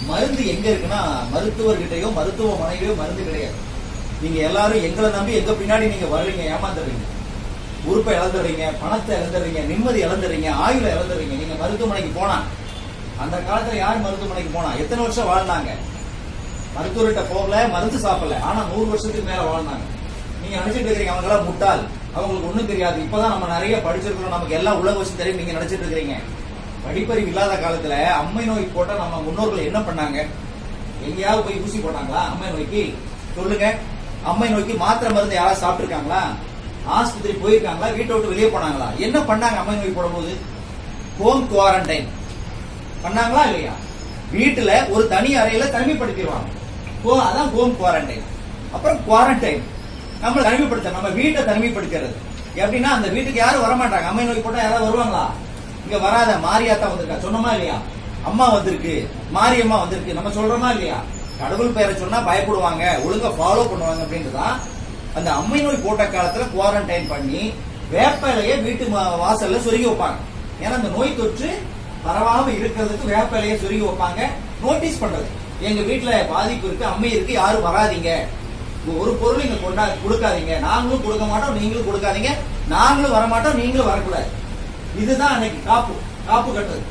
மருந்து எங்க இருக்குன்னா மருத்துவர்கிட்டயோ மருத்துவமனையிலயோ மருந்து கிடையாது நீங்க எல்லாரும் எங்களை நம்பி எங்க பின்னாடி நீங்க வர்றீங்க ஏமாந்துடுறீங்க உறுப்பை இழந்துடுறீங்க பணத்தை இழந்துடுறீங்க நிம்மதி இழந்துடுறீங்க ஆயுளை இழந்துடுறீங்க நீங்க மருத்துவமனைக்கு போனா அந்த காலத்துல யார் மருத்துவமனைக்கு போனா எத்தனை வருஷம் வாழ்ந்தாங்க மருத்துவர்கிட்ட போகல மருந்து சாப்பிடல ஆனா நூறு வருஷத்துக்கு மேல வாழ்ந்தாங்க நீங்க நினைச்சிட்டு இருக்கீங்க அவங்க எல்லாம் முட்டாள் அவங்களுக்கு ஒண்ணும் தெரியாது இப்பதான் நம்ம நிறைய படிச்சிருக்கிறோம் நமக்கு எல்லாம் உலக விஷயம் தெரியும் நீங்க நினைச்சிட்டு இருக்கீங்க படிப்பறிவு இல்லாத காலத்துல அம்மை நோய் போட்டா நம்ம முன்னோர்கள் என்ன பண்ணாங்க எங்கேயாவது போய் ஊசி போட்டாங்களா அம்மை நோய்க்கு சொல்லுங்க அம்மை நோய்க்கு மாத்திரை மருந்து யாராவது சாப்பிட்டுருக்காங்களா ஆஸ்பத்திரி போயிருக்காங்களா வீட்டை விட்டு வெளியே போனாங்களா என்ன பண்ணாங்க அம்மை நோய் போடும்போது ஹோம் குவாரண்டைன் பண்ணாங்களா இல்லையா வீட்டுல ஒரு தனி அறையில தனிமைப்படுத்திடுவாங்க ஹோ அதான் ஹோம் குவாரண்டைன் அப்புறம் குவாரண்டைன் நம்ம தனிமைப்படுத்த நம்ம வீட்டை தனிமைப்படுத்துறது எப்படின்னா அந்த வீட்டுக்கு யாரும் வரமாட்டாங்க அம்மை நோய் போட்டா யாராவது வருவாங்களா இங்க வராத மாரியாத்தா வந்திருக்கா சொன்னோமா இல்லையா அம்மா வந்திருக்கு மாரியம்மா வந்திருக்கு நம்ம சொல்றோமா இல்லையா கடவுள் பெயரை சொன்னா பயப்படுவாங்க ஒழுங்கா ஃபாலோ பண்ணுவாங்க அப்படின்றதான் அந்த அம்மை நோய் போட்ட காலத்துல குவாரண்டைன் பண்ணி வேப்பலைய வீட்டு ம- வாசல்ல சொருகி வைப்பாங்க ஏன்னா அந்த நோய் தொற்று பரவாம இருக்கிறதுக்கு வேப்பலைய சொருகி வைப்பாங்க நோட்டீஸ் பண்றது எங்க வீட்டுல பாதிப்பு இருக்கு அம்மை இருக்கு யாரும் வராதீங்க ஒரு பொருள் இங்க கொண்டா கொடுக்காதீங்க நாங்களும் கொடுக்க மாட்டோம் நீங்களும் கொடுக்காதீங்க நாங்களும் வரமாட்டோம் நீங்களும் வரக்கூடாது இதுதான் அன்னைக்கு காப்பு காப்பு கட்டுறது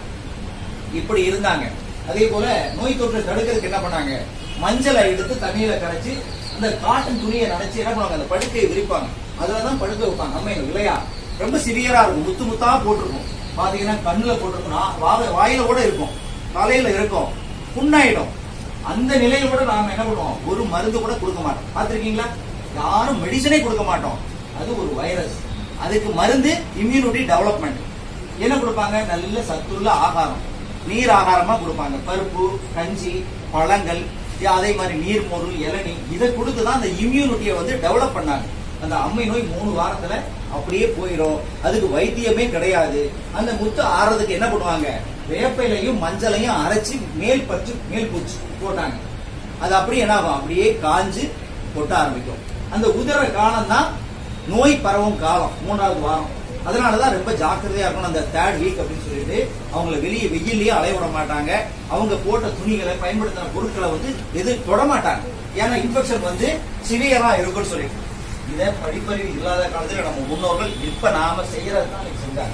இப்படி இருந்தாங்க அதே போல நோய் தொற்றை தடுக்கிறதுக்கு என்ன பண்ணாங்க மஞ்சளை எடுத்து தண்ணியில கரைச்சு அந்த காட்டன் துணியை நினைச்சு என்ன பண்ணுவாங்க அந்த படுக்கையை விரிப்பாங்க அதுலதான் படுக்க வைப்பாங்க அம்மை இல்லையா ரொம்ப சிவியரா இருக்கும் முத்து முத்தா போட்டிருக்கும் பாத்தீங்கன்னா கண்ணுல போட்டிருக்கும் நா- வால- வாயில கூட இருக்கும் தலையில இருக்கும் புண்ணாயிடும் அந்த நிலையில கூட நாம என்ன பண்ணுவோம் ஒரு மருந்து கூட கொடுக்க மாட்டோம் பாத்திருக்கீங்களா யாரும் மெடிசனே கொடுக்க மாட்டோம் அது ஒரு வைரஸ் அதுக்கு மருந்து இம்யூனிட்டி டெவலப்மெண்ட் என்ன கொடுப்பாங்க நல்ல சத்துள்ள ஆகாரம் நீர் ஆகாரமா கொடுப்பாங்க பருப்பு கஞ்சி பழங்கள் இ- அதே மாதிரி நீர் மோர் இளநீ இதை கொடுத்து தான் அந்த இம்யூனிட்டியை வந்து டெவலப் பண்ணாங்க அந்த அம்மை நோய் மூணு வாரத்துல அப்படியே போயிடும் அதுக்கு வைத்தியமே கிடையாது அந்த முத்து ஆறதுக்கு என்ன பண்ணுவாங்க வேப்பையிலையும் மஞ்சளையும் அரைச்சு மேல் பச்சு மேல் பூச்சு போட்டாங்க அது அப்படியே என்ன ஆகும் அப்படியே காஞ்சு கொட்ட ஆரம்பிக்கும் அந்த உதிர காலம் தான் நோய் பரவும் காலம் மூணாவது வாரம் அதனாலதான் ரொம்ப ஜாக்கிரதையா இருக்கணும் அந்த தேர்ட் வீக் அப்படின்னு சொல்லிட்டு அவங்கள வெளியே வெயில்லயே அலைய விட மாட்டாங்க அவங்க போட்ட துணிகளை பயன்படுத்தின பொருட்களை வந்து எது தொட மாட்டாங்க ஏன்னா இன்ஃபெக்ஷன் வந்து சிவியரா இருக்கும்னு சொல்லிட்டு இதை படிப்பறிவு இல்லாத காலத்துல நம்ம முன்னோர்கள் இப்ப நாம செய்யறது தான் இன்னைக்கு செஞ்சாங்க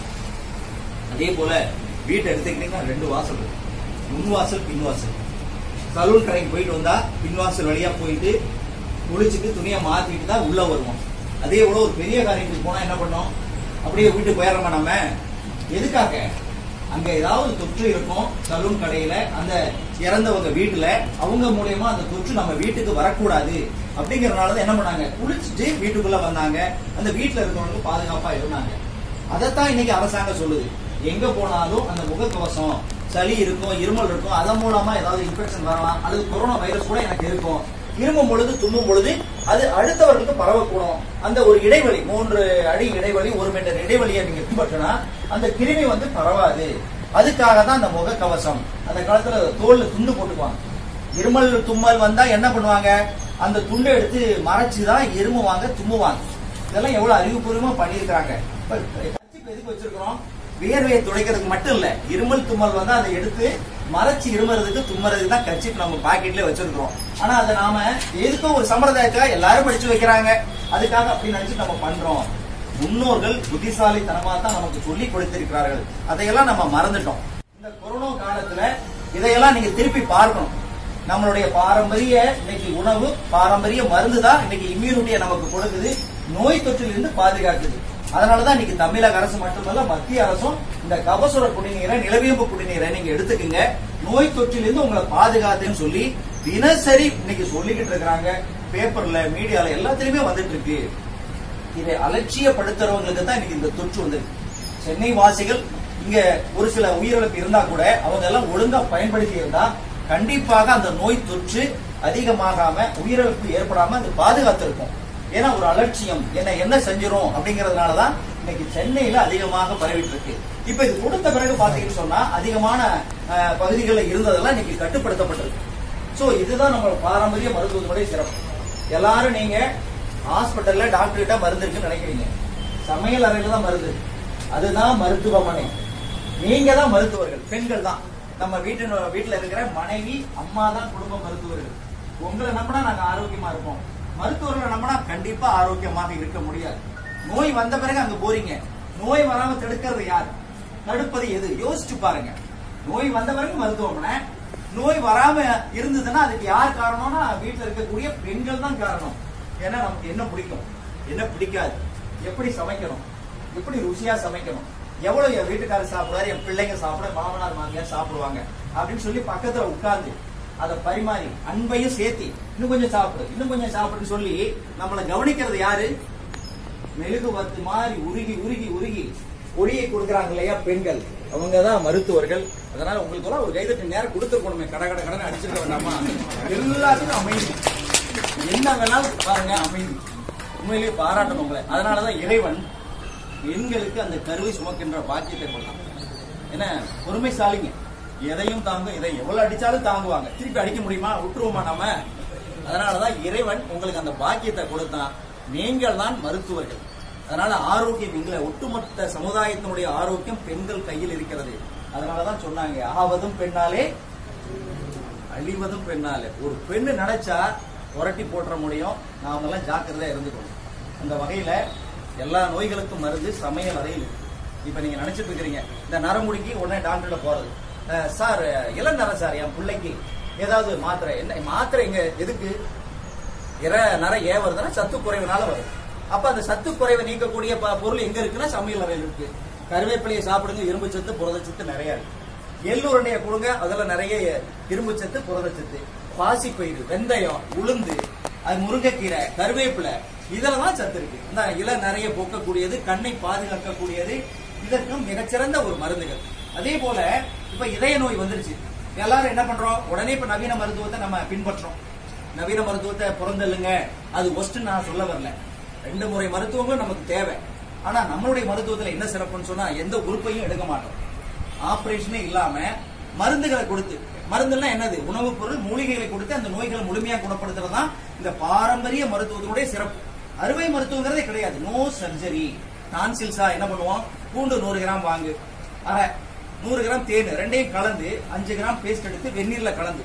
அதே போல வீட்டை எடுத்துக்கிட்டீங்கன்னா ரெண்டு வாசல் இருக்கு. முன் வாசல் பின் வாசல் சலூன் கடைக்கு போயிட்டு வந்தா பின்வாசல் வழியா போயிட்டு குளிச்சுட்டு துணியை மாத்திட்டு தான் உள்ள வருவோம் அதே போல ஒரு பெரிய காரியத்துக்கு போனா என்ன பண்ணோம் அப்படியே வீட்டுக்கு போயிடுறோமா நம்ம எதுக்காக அங்க ஏதாவது தொற்று இருக்கும் சலூன் கடையில அந்த இறந்தவங்க வீட்டுல அவங்க மூலியமா அந்த தொற்று நம்ம வீட்டுக்கு வரக்கூடாது அப்படிங்கறதுனால தான் என்ன பண்ணாங்க குளிச்சுட்டு வீட்டுக்குள்ள வந்தாங்க அந்த வீட்டுல இருக்கவங்களுக்கு பாதுகாப்பா இருந்தாங்க அதைத்தான் இன்னைக்கு அரசாங்கம் சொல்லுது எங்க போனாலும் அந்த முகக்கவசம் சளி இருக்கும் இருமல் இருக்கும் அதன் மூலமா ஏதாவது இன்ஃபெக்ஷன் வரலாம் அல்லது கொரோனா வைரஸ் கூட எனக்கு இருக்கும் இருமும் பொழுது தும்மும் பொழுது அது அடுத்தவர்களுக்கு பரவக்கூடும் அந்த ஒரு இடைவெளி மூன்று அடி இடைவெளி ஒரு மீட்டர் இடைவெளியை நீங்க பின்பற்றினா அந்த கிருமி வந்து பரவாது அதுக்காக தான் அந்த முகக்கவசம் அந்த காலத்துல தோல்ல துண்டு போட்டுக்குவாங்க இருமல் தும்மல் வந்தா என்ன பண்ணுவாங்க அந்த துண்டை எடுத்து மறைச்சு தான் இருமுவாங்க தும்முவாங்க இதெல்லாம் எவ்வளவு அறிவுபூர்வமா பண்ணியிருக்காங்க இப்ப கர்ச்சீப் எதுக்கு வச்சிருக்கிறோம் வியர்வையை துடைக்கிறதுக்கு மட்டும் இல்ல இருமல் தும்மல் வந்தா அதை எடுத்து மறைச்சு இருமுறதுக்கு தும்முறதுக்கு தான் கர்ச்சீப் நம்ம பாக்கெட்ல வச்சிருக்கிறோம் ஆனா அதை நாம எதுக்கும் ஒரு சம்பிரதாயத்துக்காக எல்லாரும் படிச்சு வைக்கிறாங்க அதுக்காக அப்படி நினைச்சு நம்ம பண்றோம் முன்னோர்கள் புத்திசாலித்தனமா தான் நமக்கு சொல்லி கொடுத்திருக்கிறார்கள் அதையெல்லாம் நம்ம மறந்துட்டோம் இந்த கொரோனா காலத்துல இதையெல்லாம் நீங்க திருப்பி பார்க்கணும் நம்மளுடைய பாரம்பரிய இன்னைக்கு உணவு பாரம்பரிய மருந்து தான் இன்னைக்கு இம்யூனிட்டியை நமக்கு கொடுக்குது நோய் தொற்றிலிருந்து பாதுகாக்குது அதனாலதான் இன்னைக்கு தமிழக அரசு மட்டுமல்ல மத்திய அரசும் இந்த கபசுர குடிநீரை நிலவேம்பு குடிநீரை நீங்க எடுத்துக்கங்க நோய் தொற்றிலிருந்து உங்களை பாதுகாத்துன்னு சொல்லி தினசரி இன்னைக்கு சொல்லிக்கிட்டு இருக்காங்க பேப்பர்ல மீடியால எல்லாத்துலயுமே வந்துட்டு இருக்கு இதை அலட்சியப்படுத்துறவங்களுக்கு தான் இன்னைக்கு இந்த தொற்று வந்திருக்கு சென்னை வாசிகள் இங்க ஒரு சில உயிரிழப்பு இருந்தா கூட அவங்க எல்லாம் ஒழுங்கா பயன்படுத்தி இருந்தா கண்டிப்பாக அந்த நோய் தொற்று அதிகமாகாம உயிரிழப்பு ஏற்படாம அது பாதுகாத்திருக்கும் ஏன்னா ஒரு அலட்சியம் என்ன என்ன செஞ்சிரும் அப்படிங்கறதுனாலதான் இன்னைக்கு சென்னையில அதிகமாக பரவிட்டு இருக்கு இப்ப இது கொடுத்த பிறகு பாத்தீங்கன்னு சொன்னா அதிகமான அஹ், பகுதிகளில் இருந்ததெல்லாம் இன்னைக்கு கட்டுப்படுத்தப்பட்டிருக்கு சோ இதுதான் நம்ம பாரம்பரிய மருத்துவத்தினுடைய சிறப்பு எல்லாரும் நீங்க ஹாஸ்பிட்டல்ல டாக்டர் கிட்ட மருந்து இருக்குன்னு நினைக்கிறீங்க சமையல் அறையில தான் மருந்து அதுதான் மருத்துவமனை நீங்க தான் மருத்துவர்கள் பெண்கள் தான் நம்ம வீட்டு வீட்டுல இருக்கிற மனைவி அம்மா தான் குடும்ப மருத்துவர்கள் உங்களை நம்பினா நாங்க ஆரோக்கியமா இருப்போம் மருத்துவர்களை நம்பினா கண்டிப்பா ஆரோக்கியமாக இருக்க முடியாது நோய் வந்த பிறகு அங்க போறீங்க நோய் வராம தடுக்கிறது யார் தடுப்பது எது யோசிச்சு பாருங்க நோய் வந்த பிறகு மருத்துவமனை நோய் வராம இருந்ததுன்னா அதுக்கு யார் காரணம்னா வீட்டுல இருக்கக்கூடிய பெண்கள் தான் காரணம் ஏன்னா நமக்கு என்ன பிடிக்கும் என்ன பிடிக்காது எப்படி சமைக்கணும் எப்படி ருசியா சமைக்கணும் எவ்வளவு என் வீட்டுக்காரர் சாப்பிடுவாரு என் பிள்ளைங்க சாப்பிட மாமனார் மாமியார் சாப்பிடுவாங்க அப்படின்னு சொல்லி பக்கத்துல உட்கார்ந்து அதை பரிமாறி அன்பையும் சேர்த்தி இன்னும் கொஞ்சம் சாப்பிடு இன்னும் கொஞ்சம் சாப்பிடுன்னு சொல்லி நம்மளை கவனிக்கிறது யாரு மெழுகு வத்து மாதிரி உருகி உருகி உருகி ஒளியை கொடுக்கறாங்க இல்லையா பெண்கள் அவங்க தான் மருத்துவர்கள் அதனால உங்களுக்கு எல்லாம் ஒரு கைதட்டு நேரம் கொடுத்துருக்கணுமே கட கட கடன் அடிச்சிருக்க வேண்டாமா எல்லாத்துக்கும் அமைதி என்ன வேணாலும் பாருங்க அமைதி உண்மையிலேயே பாராட்டணும் உங்களை அதனாலதான் இறைவன் பெண்களுக்கு அந்த கருவை சுமக்கின்ற பாக்கியத்தை கொடுத்தான் என்ன பொறுமைசாலிங்க எதையும் தாங்கும் இதை எவ்வளவு அடிச்சாலும் தாங்குவாங்க திருப்பி அடிக்க முடியுமா விட்டுருவோமா நாம அதனாலதான் இறைவன் உங்களுக்கு அந்த பாக்கியத்தை கொடுத்தான் நீங்கள் தான் மருத்துவர்கள் அதனால ஆரோக்கியம் எங்களை ஒட்டுமொத்த சமுதாயத்தினுடைய ஆரோக்கியம் பெண்கள் கையில் இருக்கிறது அதனாலதான் சொன்னாங்க ஆவதும் பெண்ணாலே அழிவதும் பெண்ணாலே ஒரு பெண்ணு நினைச்சா புரட்டி போட்டுற முடியும் நாம எல்லாம் ஜாக்கிரதையா இருந்துக்கணும் அந்த வகையில எல்லா நோய்களுக்கும் மருந்து சமையல் அறையில் இருக்கு. இப்ப நீங்க நினைச்சிட்டு இருக்கிறீங்க இந்த நரமுடிக்கு உடனே டாக்டர்ல போறது அஹ், சார் இளநரம் சார் என் பிள்ளைக்கு ஏதாவது மாத்திரை என்ன மாத்திரை எங்க எதுக்கு இற நர ஏன் வருதுன்னா சத்து குறைவுனால வருது அப்ப அந்த சத்து குறைவை நீக்கக்கூடிய ப- பொருள் எங்க இருக்குன்னா சமையல் அறையில் இருக்கு கருவேப்பிலையை சாப்பிடுங்க இரும்பு சத்து புரதச்சத்து நிறைய இருக்கு எள்ளுருண்டையை கொடுங்க அதுல நிறைய இரும்பு சத்து புரதச்சத்து பாசிப்பயிறு வெந்தயம் உளுந்து அது முருங்கைக்கீரை கருவேப்பிலை இதுல தான் சத்து இருக்கு இந்த இலை நிறைய போக்கக்கூடியது கண்ணை பாதுகாக்கக்கூடியது இதற்கும் மிகச்சிறந்த ஒரு மருந்துகள் அதே போல இப்ப இதய நோய் வந்துருச்சு எல்லாரும் என்ன பண்றோம் உடனே இப்ப நவீன மருத்துவத்தை நம்ம பின்பற்றோம் நவீன மருத்துவத்தை புறந்தள்ளுங்க அது ஒஸ்ட் நான் சொல்ல வரல ரெண்டு முறை மருத்துவங்களும் நமக்கு தேவை ஆனா நம்மளுடைய மருத்துவத்துல என்ன சிறப்புன்னு சொன்னா எந்த உறுப்பையும் எடுக்க மாட்டோம் ஆபரேஷனே இல்லாம மருந்துகளை கொடுத்து மருந்துன்னா என்னது உணவுப் பொருள் மூலிகைகளை கொடுத்து அந்த நோய்களை முழுமையா குணப்படுத்துறது தான் இந்த பாரம்பரிய மருத்துவத்தினுடைய சிறப்பு அறுவை மருத்துவங்கிறதே கிடையாது நோ சர்ஜரி டான்சில்ஸா என்ன பண்ணுவோம் பூண்டு நூறு கிராம் வாங்கு அரை நூறு கிராம் தேன் ரெண்டையும் கலந்து அஞ்சு கிராம் பேஸ்ட் எடுத்து வெந்நீர்ல கலந்து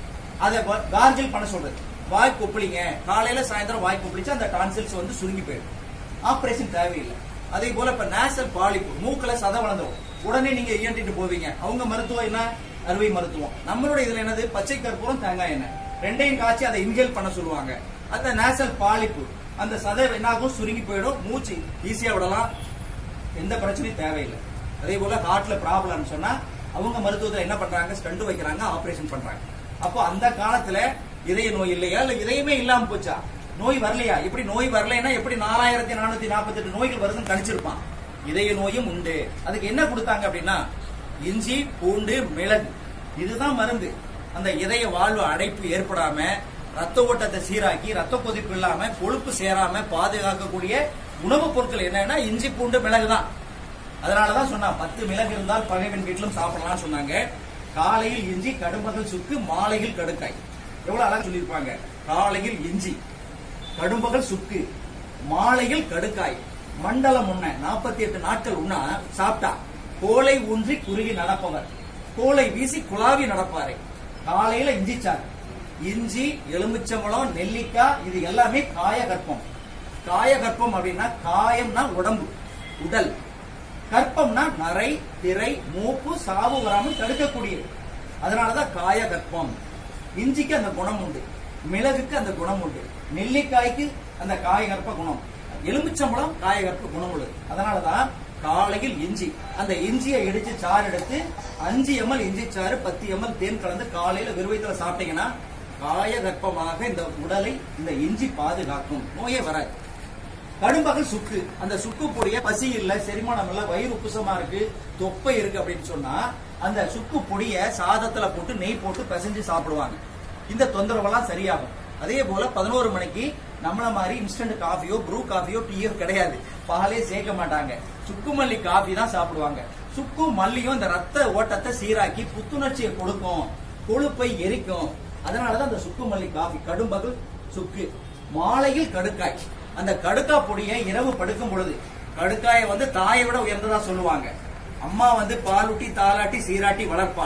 அதை கார்கில் பண்ண சொல்றது வாய் கொப்பளிங்க காலையில சாயந்தரம் வாய் கொப்பளிச்சு அந்த டான்சில்ஸ் வந்து சுருங்கி போயிடும் ஆபரேஷன் தேவையில்லை அதே போல இப்ப நேசல் பாலிப்பு மூக்குல சதை வளர்ந்துரும் உடனே நீங்க இயன்றிட்டு போவீங்க அவங்க மருத்துவம் என்ன அறுவை மருத்துவம் நம்மளோட இதுல என்னது பச்சை கற்பூரம் தேங்காய் எண்ணெய் ரெண்டையும் காய்ச்சி அதை இன்ஹேல் பண்ண சொல்லுவாங்க அந்த நேசல் பாலிப்பு அந்த சதை என்னாகும் சுருங்கி போயிடும் மூச்சு ஈஸியா விடலாம் எந்த பிரச்சனையும் தேவையில்லை அதே போல ஹார்ட்ல ப்ராப்ளம் சொன்னா அவங்க மருத்துவத்துல என்ன பண்றாங்க ஸ்டண்ட் வைக்கிறாங்க ஆபரேஷன் பண்றாங்க அப்போ அந்த காலத்துல இதய நோய் இல்லையா இல்ல இதயமே இல்லாம போச்சா நோய் வரலையா எப்படி நோய் வரலைன்னா எப்படி நாலாயிரத்தி நானூத்தி நாற்பத்தி எட்டு நோய்கள் வருதுன்னு கணிச்சிருப்பான் இதய நோயும் உண்டு அதுக்கு என்ன கொடுத்தாங்க அப்படின்னா இஞ்சி பூண்டு மிளகு இதுதான் மருந்து அந்த இதய வாழ்வு அடைப்பு ஏற்படாம ரத்த ஓட்டத்தை சீராக்கி ரத்த கொதிப்பு இல்லாம கொழுப்பு சேராம பாதுகாக்கக்கூடிய உணவுப் பொருட்கள் என்னன்னா இஞ்சி பூண்டு மிளகு தான் அதனாலதான் சொன்னா பத்து மிளகு இருந்தால் பகைவன் வீட்டிலும் சாப்பிடலாம்னு சொன்னாங்க காலையில் இஞ்சி கடும்பகல் சுக்கு மாலையில் கடுக்காய் எவ்வளவு அழகா சொல்லியிருப்பாங்க காலையில் இஞ்சி கடும்பகல் சுக்கு மாலையில் கடுக்காய் மண்டலம் உண்ண நாற்பத்தி எட்டு நாட்கள் உண்ணா சாப்பிட்டா கோலை ஊன்றி குறுகி நடப்பவர் கோலை வீசி குழாவி நடப்பாரு காலையில இஞ்சி சாறு இஞ்சி எலுமிச்சம்பழம் நெல்லிக்காய் இது எல்லாமே காயகற்பம் காயகற்பம் அப்படின்னா காயம்னா உடம்பு உடல் கற்பம்னா நரை திரை மூப்பு சாவு வராமல் தடுக்கக்கூடியது அதனாலதான் காயகற்பம் இஞ்சிக்கு அந்த குணம் உண்டு மிளகுக்கு அந்த குணம் உண்டு நெல்லிக்காய்க்கு அந்த காயகற்ப குணம் எலுமிச்சம்பழம் காயகற்ப குணம் உள்ளது அதனாலதான் காலையில் இஞ்சி அந்த இஞ்சியை இடிச்சு சாறு எடுத்து அஞ்சு எம்எல் இஞ்சி சாறு பத்து எம்எல் தேன் கலந்து காலையில வெறுவயத்துல சாப்பிட்டீங்கன்னா காயகற்பமாக இந்த உடலை இந்த இஞ்சி பாதுகாக்கும் நோயே வராது கடும்பகல் சுக்கு அந்த சுக்கு பொடிய பசி இல்ல செரிமானம் இல்ல வயிறு உப்புசமா இருக்கு தொப்பை இருக்கு அப்படின்னு சொன்னா அந்த சுக்கு பொடிய சாதத்துல போட்டு நெய் போட்டு பிசைஞ்சு சாப்பிடுவாங்க இந்த தொந்தரவெல்லாம் சரியாகும் அதே போல பதினோரு மணிக்கு நம்மள மாதிரி இன்ஸ்டன்ட் காஃபியோ ப்ரூ காஃபியோ டீயோ கிடையாது பாலே சேர்க்க மாட்டாங்க சுக்கு மல்லி காஃபி தான் சாப்பிடுவாங்க சுக்கு மல்லியும் இந்த ரத்த ஓட்டத்தை சீராக்கி புத்துணர்ச்சியை கொடுக்கும் கொழுப்பை எரிக்கும் அதனாலதான் அந்த சுக்கு மல்லி காஃபி கடும்பகல் சுக்கு மாலையில் கடுக்காய் அந்த கடுக்கா பொடியை இரவு படுக்கும் பொழுது கடுக்காயை வந்து தாயை விட உயர்ந்ததா சொல்லுவாங்க அம்மா வந்து பாலூட்டி தாலாட்டி சீராட்டி வளர்ப்பாள்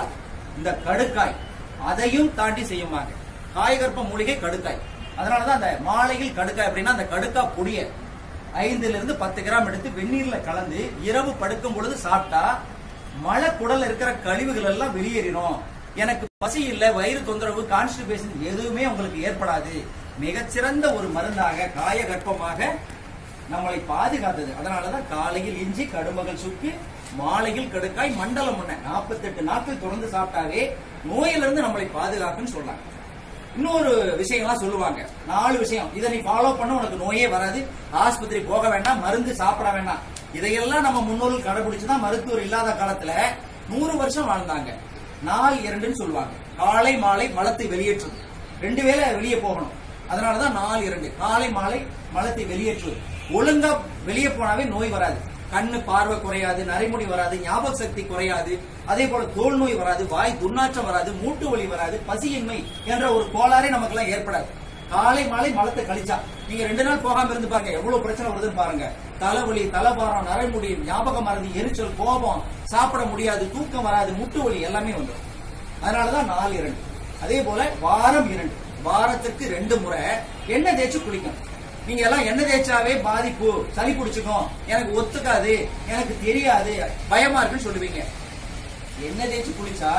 இந்த கடுக்காய் அதையும் தாண்டி செய்யுமாங்க காய்கற்ப மூலிகை கடுக்காய் அதனாலதான் அந்த மாலையில் கடுக்காய் அப்படின்னா அந்த கடுக்காய் பொடிய ஐந்துல இருந்து பத்து கிராம் எடுத்து வெந்நீர்ல கலந்து இரவு படுக்கும் பொழுது சாப்பிட்டா மழை குடல்ல இருக்கிற கழிவுகள் எல்லாம் வெளியேறிடும் எனக்கு பசி இல்ல வயிறு தொந்தரவு கான்ஸ்டிபேஷன் எதுவுமே உங்களுக்கு ஏற்படாது மிகச்சிறந்த ஒரு மருந்தாக காயகற்பமாக நம்மளை பாதுகாத்தது அதனாலதான் காலையில் இஞ்சி கடுமகள் சுக்கு மாலையில் கடுக்காய் மண்டலம் ஒண்ணு நாற்பத்தெட்டு நாட்கள் தொடர்ந்து சாப்பிட்டாவே நோயிலிருந்து நம்மளை பாதுகாக்குன்னு சொல்லலாம் இன்னொரு விஷயம்லாம் சொல்லுவாங்க நாலு விஷயம் இதை நீ ஃபாலோ பண்ண உனக்கு நோயே வராது ஆஸ்பத்திரி போக வேண்டாம் மருந்து சாப்பிட வேண்டாம் இதையெல்லாம் நம்ம முன்னோர்கள் கடைபிடிச்சுதான் மருத்துவர் இல்லாத காலத்துல நூறு வருஷம் வாழ்ந்தாங்க நாள் இரண்டுன்னு சொல்லுவாங்க காலை மாலை மலத்தை வெளியேற்றுது ரெண்டு வேளை வெளியே போகணும் அதனாலதான் நாள் இரண்டு காலை மாலை மலத்தை வெளியேற்றுவது ஒழுங்கா வெளியே போனாவே நோய் வராது கண்ணு பார்வை குறையாது நரைமுடி வராது ஞாபக சக்தி குறையாது அதே போல தோல் நோய் வராது வாய் துர்நாற்றம் வராது மூட்டு வலி வராது பசியின்மை என்ற ஒரு கோளாறே நமக்கு எல்லாம் ஏற்படாது காலை மாலை மலத்தை கழிச்சா நீங்க ரெண்டு நாள் போகாம இருந்து பாருங்க எவ்வளவு பிரச்சனை வருதுன்னு பாருங்க தலைவலி தலைபாரம் நரைமுடி ஞாபக மறதி எரிச்சல் கோபம் சாப்பிட முடியாது தூக்கம் வராது முட்டு வலி எல்லாமே வந்துடும் அதனாலதான் நாலு இரண்டு அதே போல வாரம் இரண்டு வாரத்திற்கு ரெண்டு முறை எண்ணெய் தேய்ச்சி குளிக்கணும் நீங்க எல்லாம் எண்ணெய் தேய்ச்சாவே பாதிப்பு சளி பிடிச்சுக்கும் எனக்கு ஒத்துக்காது எனக்கு தெரியாது பயமா இருக்குன்னு சொல்லுவீங்க எண்ணெய் தேய்ச்சி குளிச்சா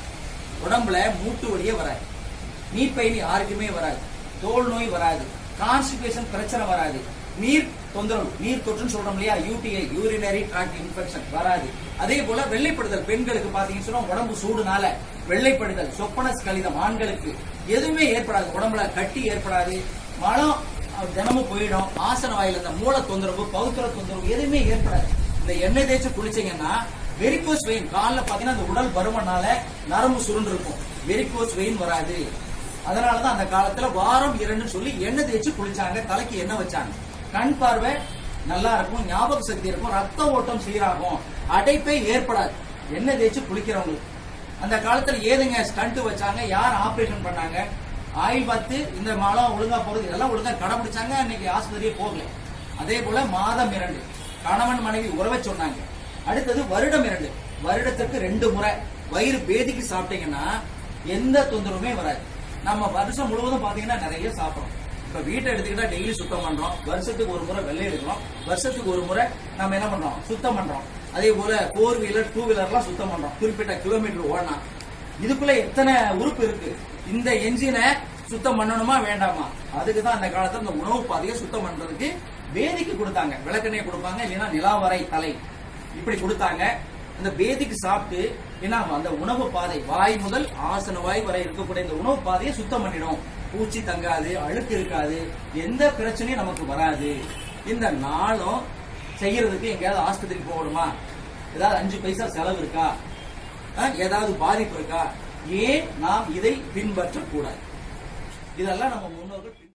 உடம்புல மூட்டு வலியே வராது நீ பெயின் யாருக்குமே வராது தோல் நோய் வராது கான்ஸ்டிபேஷன் பிரச்சனை வராது நீர் தொந்தரவு நீர் தொற்றுன்னு சொல்றோம் இல்லையா யூடிஐ யூரினரி ட்ராக்ட் இன்ஃபெக்ஷன் வராது அதே போல வெள்ளைப்படுதல் பெண்களுக்கு பாத்தீங்கன்னு சொன்னா உடம்பு சூடுனால வெள்ளைப்படுதல் சொப்பனஸ் கலிதம் ஆண்களுக்கு எதுவுமே ஏற்படாது உடம்புல கட்டி ஏற்படாது மலம் அஹ், தினமும் போயிடும் ஆசன வாயில இந்த மூல தொந்தரவு பௌத்திர தொந்தரவு எதுவுமே ஏற்படாது இந்த எண்ணெய் தேய்ச்சி குளிச்சீங்கன்னா வெரிகோஸ் வெயின் கால்ல பாத்தீங்கன்னா அந்த உடல் பருமனால நரம்பு சுருண்டு இருக்கும் வெரிகோஸ் வெயின் வராது அதனாலதான் அந்த காலத்துல வாரம் இரண்டு சொல்லி எண்ணெய் தேய்ச்சி குளிச்சாங்க தலைக்கு எண்ணெய் வச்சாங்க கண் பார்வை நல்லா இருக்கும் ஞாபக சக்தி இருக்கும் ரத்த ஓட்டம் சீராகும் அடைப்பே ஏற்படாது எண்ணெய் தேய்ச்சி குளிக்கிறவங்களுக்கு அந்த காலத்துல ஏதுங்க ஸ்டண்ட் வச்சாங்க யார் ஆபரேஷன் பண்ணாங்க ஆயில் பார்த்து இந்த மாலம் ஒழுங்கா போறது இதெல்லாம் ஒழுங்கா கடைபிடிச்சாங்க இன்னைக்கு ஆஸ்பத்திரியே போகல அதே போல மாதம் இரண்டு கணவன் மனைவி உறவை சொன்னாங்க அடுத்தது வருடம் இரண்டு வருடத்திற்கு ரெண்டு முறை வயிறு பேதிக்கு சாப்பிட்டீங்கன்னா எந்த தொந்தரவுமே வராது நம்ம வருஷம் முழுவதும் பாத்தீங்கன்னா நிறைய சாப்பிடுறோம் இப்ப வீட்டை எடுத்துக்கிட்டா டெய்லி சுத்தம் பண்றோம் வருஷத்துக்கு ஒரு முறை வெள்ளை எடுக்கிறோம் வருஷத்துக்கு ஒரு முறை நம்ம என்ன பண்றோம் சுத்தம் பண்றோம் அதே போல ஃபோர் வீலர் டூ வீலர்லாம் சுத்தம் பண்றோம் குறிப்பிட்ட கிலோமீட்டர் ஓடனா இதுக்குள்ள எத்தனை உறுப்பு இருக்கு இந்த என்ஜினை சுத்தம் பண்ணணுமா வேண்டாமா அதுக்கு தான் அந்த காலத்துல இந்த உணவு பாதையை சுத்தம் பண்றதுக்கு வேதிக்கு கொடுத்தாங்க விளக்கெண்ணெய் கொடுப்பாங்க இல்லைன்னா நிலாவரை தலை இப்படி கொடுத்தாங்க அந்த பேதிக்கு சாப்பிட்டு ஏன்னா அந்த உணவு பாதை வாய் முதல் ஆசன வாய் வரை இருக்கக்கூடிய இந்த உணவு பாதையை சுத்தம் பண்ணிடும் பூச்சி தங்காது அழுக்கு இருக்காது எந்த பிரச்சனையும் நமக்கு வராது இந்த நாளும் செய்யறதுக்கு எங்கேயாவது ஆஸ்பத்திரிக்கு போகணுமா ஏதாவது அஞ்சு பைசா செலவு இருக்கா அஹ், ஏதாவது பாதிப்பு இருக்கா ஏன் நாம் இதை பின்பற்றக்கூடாது இதெல்லாம் நம்ம முன்னோர்கள் பின்